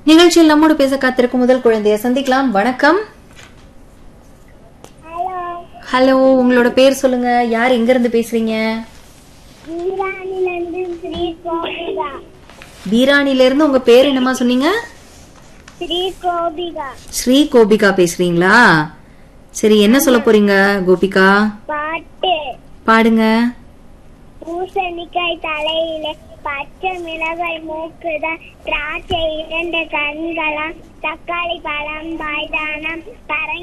நிகழ்ச்சியில் நம்மோடு பேச காத்திருக்கும் முதல் குழந்தைய சந்திக்கலாம் வணக்கம் ஹலோ ஹலோ உங்களோட பேர் சொல்லுங்க யார் எங்க இருந்து பேசுறீங்க ஈரானிலிருந்து ஸ்ரீ கோபிகா பீராணில இருந்து உங்க பேர் என்னமா சொன்னீங்க ஸ்ரீ கோபிகா ஸ்ரீ கோபிகா பேசுறீங்களா சரி என்ன சொல்ல போறீங்க கோபிகா பாட்டு பாடுங்க பூசணிக்காய் தலையிலே பச்சை மிளகாய் மூக்குதான் திராட்சை இரண்டு கண்களா தக்காளி பழம் பாய்தானம் பரங்கி